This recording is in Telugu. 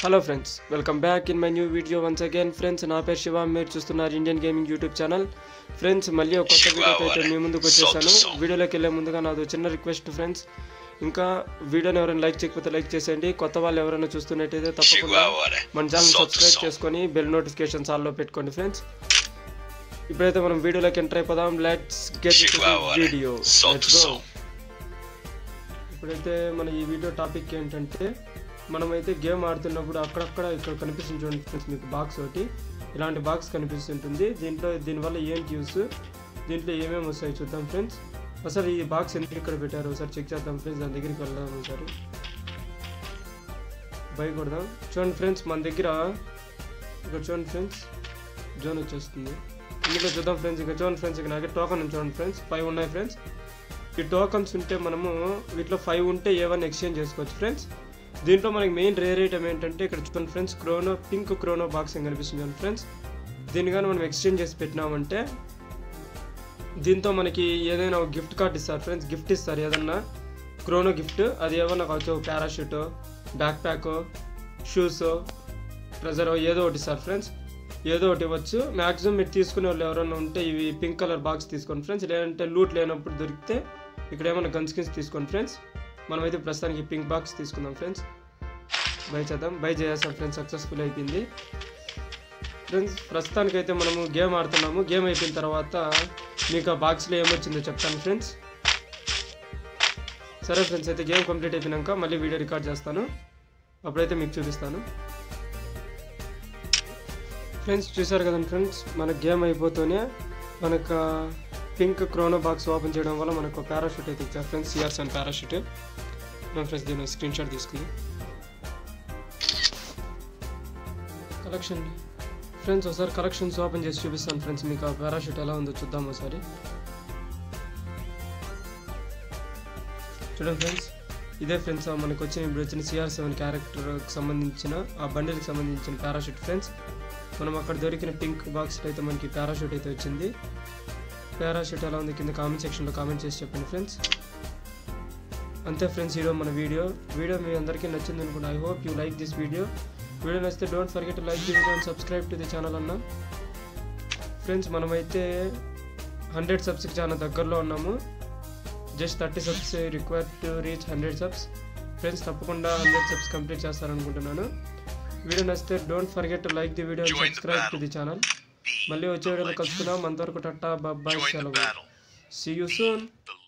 hello friends welcome back in my new video once again friends నా పేరు శివ మీరు చూస్తున్నారు Indian gaming YouTube channel friends మళ్ళీ ఒక కొత్త వీడియోతో అయితే మీ ముందుకు వచ్చేసాను వీడియోలోకి వెళ్ళే ముందుగా నాది చిన్న రిక్వెస్ట్ ఫ్రెండ్స్ ఇంకా వీడియోని ఎవరైనా లైక్ చేయకపోతే లైక్ చేసేయండి కొత్త వాళ్ళు ఎవరైనా చూస్తున్నట్టయితే తప్పకుండా మన ఛానల్ సబ్స్క్రైబ్ చేసుకొని బెల్ నోటిఫికేషన్స్ ఆల్లో పెట్టుకోండి ఫ్రెండ్స్ ఇప్పుడైతే మనం వీడియోలోకి ఎంటర్ అయిపోదాం let's get video let's go ఇప్పుడైతే మన ఈ వీడియో టాపిక్ ఏంటంటే మనమైతే గేమ్ ఆడుతున్నప్పుడు అక్కడక్కడ ఇక్కడ కనిపిస్తుంది చూడండి ఫ్రెండ్స్ మీకు బాక్స్ ఒకటి ఇలాంటి బాక్స్ కనిపిస్తుంటుంది దీంట్లో దీనివల్ల ఏంటి యూస్ దీంట్లో ఏమేమి వస్తాయి చూద్దాం ఫ్రెండ్స్ అసలు ఈ బాక్స్ ఎందుకు ఇక్కడ పెట్టారు ఒకసారి చెక్ చేద్దాం ఫ్రెండ్స్ దాని దగ్గరికి వెళ్దాం ఒకసారి బై కొడదాం చూడండి ఫ్రెండ్స్ మన దగ్గర ఇక్కడ చూడండి ఫ్రెండ్స్ జోన్ వచ్చేస్తుంది ఇందులో చూద్దాం ఫ్రెండ్స్ ఇక్కడ చూడండి ఫ్రెండ్స్ ఇక్కడ నాకు టోకన్ ఉంది చూడండి ఫ్రెండ్స్ ఫైవ్ ఉన్నాయి ఫ్రెండ్స్ ఈ టోకన్స్ ఉంటే మనము వీటిలో ఫైవ్ ఉంటే ఏవన్నా ఎక్స్చేంజ్ చేసుకోవచ్చు ఫ్రెండ్స్ దీంట్లో మనకి మెయిన్ రేర్ ఐటమ్ ఏంటంటే ఇక్కడ చూడండి friends chrono pink chrono box అని కనిపిస్తుంది చూడండి ఫ్రెండ్స్ దీన్ని కానీ మనం ఎక్స్చేంజ్ చేసి పెట్టినామంటే దీంతో మనకి ఏదైనా ఒక గిఫ్ట్ కార్డ్ ఇస్తారు ఫ్రెండ్స్ గిఫ్ట్ ఇస్తారు ఏదన్నా క్రోనో గిఫ్ట్ అది ఏమన్నా కావచ్చు parachute back pack shoes treasure ఏదో ఒకటి ఇస్తారు ఫ్రెండ్స్ ఏదో ఒకటి ఇవ్వచ్చు మ్యాక్సిమం మీరు తీసుకునే వాళ్ళు ఎవరైనా ఉంటే ఇవి పింక్ కలర్ బాక్స్ తీసుకోండి ఫ్రెండ్స్ లేదంటే లూట్ లేనప్పుడు దొరికితే ఇక్కడ ఏమైనా గన్ స్కిన్స్ తీసుకోండి ఫ్రెండ్స్ మనమైతే ప్రస్తుతానికి పింక్ బాక్స్ తీసుకుందాం ఫ్రెండ్స్ బై చేద్దాం బై చేసేస్తాం ఫ్రెండ్స్ సక్సెస్ఫుల్ అయిపోయింది ఫ్రెండ్స్ ప్రస్తుతానికి అయితే మనము గేమ్ ఆడుతున్నాము గేమ్ అయిపోయిన తర్వాత మీకు ఆ బాక్స్లో ఏమొచ్చిందో చెప్తాను ఫ్రెండ్స్ సరే ఫ్రెండ్స్ అయితే గేమ్ కంప్లీట్ అయిపోయినాక మళ్ళీ వీడియో రికార్డ్ చేస్తాను అప్పుడైతే మీకు చూపిస్తాను ఫ్రెండ్స్ చూసారు కదండి ఫ్రెండ్స్ మన గేమ్ అయిపోతూనే మనకు పింక్ క్రోనో బాక్స్ ఓపెన్ చేయడం వల్ల మనకు పారాషూట్ అయితే ఇచ్చారు ఫ్రెండ్స్ సిఆర్స్ అండ్ పారాషూట్ మనం ఫ్రెండ్స్ దీని స్క్రీన్ షాట్ తీసుకుంది కలెక్షన్ ఫ్రెండ్స్ ఒకసారి కలెక్షన్స్ ఓపెన్ చేసి చూపిస్తాను ఫ్రెండ్స్ మీకు ఆ పారాషూట్ ఎలా ఉందో చూద్దాం ఒకసారి చూడండి ఫ్రెండ్స్ ఇదే ఫ్రెండ్స్ మనకు వచ్చిన ఇప్పుడు వచ్చిన సిఆర్ సెవెన్ క్యారెక్టర్కి సంబంధించిన ఆ బండిల్కి సంబంధించిన పారాషూట్ ఫ్రెండ్స్ మనం అక్కడ దొరికిన పింక్ బాక్స్ అయితే మనకి పారాషూట్ అయితే వచ్చింది పారాషూట్ ఎలా ఉంది కింద కామెంట్ సెక్షన్లో కామెంట్ చేసి చెప్పండి ఫ్రెండ్స్ అంతే ఫ్రెండ్స్ ఈరోజు మన వీడియో వీడియో మీ అందరికీ నచ్చింది అనుకుంటా I hope you like this video video నచ్చితే don't forget like the video and subscribe to the channel అన్న ఫ్రెండ్స్ మనమైతే హండ్రెడ్ సబ్స్కి చాలా దగ్గరలో ఉన్నాము just thirty subs require to reach hundred subs friends తప్పకుండా హండ్రెడ్ సబ్స్ కంప్లీట్ చేస్తారనుకుంటున్నాను వీడియో నచ్చితే don't forget to like the video and subscribe to the channel మళ్ళీ వచ్చే వీడియోలో కలుసుకుందాం అంతవరకు టట్టా బాయ్ సెలవు సీ యూ సూన్ The